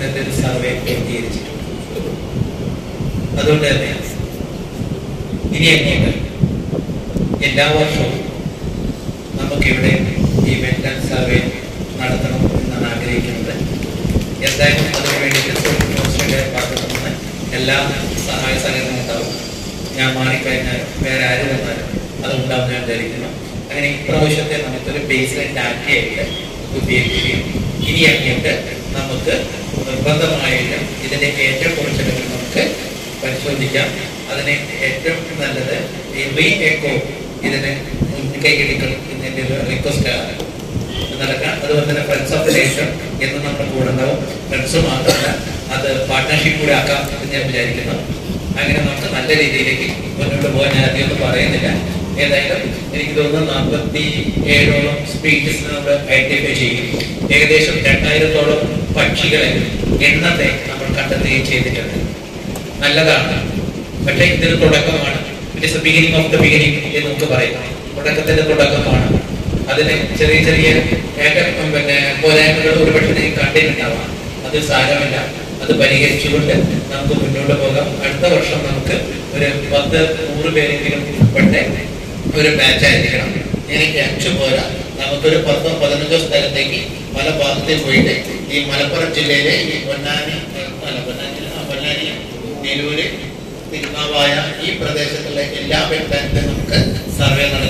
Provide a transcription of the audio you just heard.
ഇന്നത്തെ ഒരു സർവേ പൂർത്തീകരിച്ചിട്ടുണ്ട് അതുകൊണ്ട് തന്നെ ഇനി അങ്ങോട്ട് എല്ലാ വർഷവും നമുക്കിവിടെ ഈ വെറ്റൻ സർവേ നടത്തണം എന്നാണ് ആഗ്രഹിക്കുന്നത് എന്തായാലും അതിനു വേണ്ടിയിട്ട് സോഷ്യൽ ഫോറസ്റ്റിന്റെ ഭാഗത്തു നിന്ന് എല്ലാ സഹായ സഹകരണവും ഉണ്ടാവും ഞാൻ മാറിക്കഴിഞ്ഞാൽ വേറെ ആര് വന്നാലും അത് ഉണ്ടാവും ഞാൻ ധരിക്കുന്നു അങ്ങനെ ഇപ്രാവശ്യത്തെ നമുക്കൊരു ബേസ് ലൈൻ ഡാറ്റയായിട്ട് ഉപയോഗിക്കുകയും ഇനി അങ്ങോട്ട് നമുക്ക് നിർബന്ധമായിട്ടും ഇതിന്റെ ഏറ്റവും കുറച്ചെടുക്കൽ നമുക്ക് പരിശോധിക്കാം അതിന് ഏറ്റവും നല്ലത് ഈ റീ എക്കോ ഇതിന് മുൻകൈ എടുക്കണം എന്നതിന്റെ ഒരു റിക്വസ്റ്റ് ആണ് നടക്കാം അതുപോലെ തന്നെ ഫ്രണ്ട്സ് ഓഫ് നേഷൻ എന്ന് നമ്മുടെ കൂടെ ഉണ്ടാവും ഫ്രണ്ട്സ് മാത്രമല്ല അത് പാർട്ട്ണർഷിപ്പ് കൂടെ ആക്കാം എന്ന് ഞാൻ വിചാരിക്കുന്നു അങ്ങനെ നമുക്ക് നല്ല രീതിയിലേക്ക് മുന്നോട്ട് പോകാൻ ഞാൻ അധികം പറയുന്നില്ല ഏതായാലും എനിക്ക് തോന്നുന്നു നാൽപ്പത്തി ഏഴോളം സ്പീഷീസ് നമ്മൾ ഐഡന്റിഫൈ ചെയ്യും ഏകദേശം രണ്ടായിരത്തോളം പക്ഷികളെ എണ്ണത്തെ നമ്മൾ കണ്ടെത്തുകയും ചെയ്തിട്ടുണ്ട് നല്ലതാണ് പക്ഷേ ഇതൊരു തുടക്കമാണ് it is beginning of the beginning എന്ന് നമുക്ക് പറയാം തുടക്കത്തിന്റെ തുടക്കമാണ് അതിന് ചെറിയ ചെറിയ ഏറ്റ പിന്നെ പോരായ്മകൾ ഒരുപക്ഷെ നിങ്ങൾക്ക് കണ്ടിട്ടുണ്ടാവാം അത് സാരമില്ല അത് പരിഹരിച്ചുകൊണ്ട് നമുക്ക് മുന്നോട്ട് പോകാം അടുത്ത വർഷം നമുക്ക് ഒരു പത്ത് നൂറ് പേരെങ്കിലും ഉൾപ്പെട്ട ഒരു ബാച്ച് ആയിരിക്കണം എനിക്ക് അഞ്ചു പോരാ നമുക്കൊരു പത്തോ പതിനഞ്ചോ സ്ഥലത്തേക്ക് പല ഭാഗത്തേക്ക് പോയിട്ട് ഈ മലപ്പുറം ജില്ലയിലെ ഈ പൊന്നാനി അല്ല പൊന്നാനി ജില്ല, ആ, പൊന്നാനി നീലൂര് തിരുനാവായ ഈ പ്രദേശത്തുള്ള എല്ലാ വെട്ടാനിലും നമുക്ക് സർവേ നടത്തി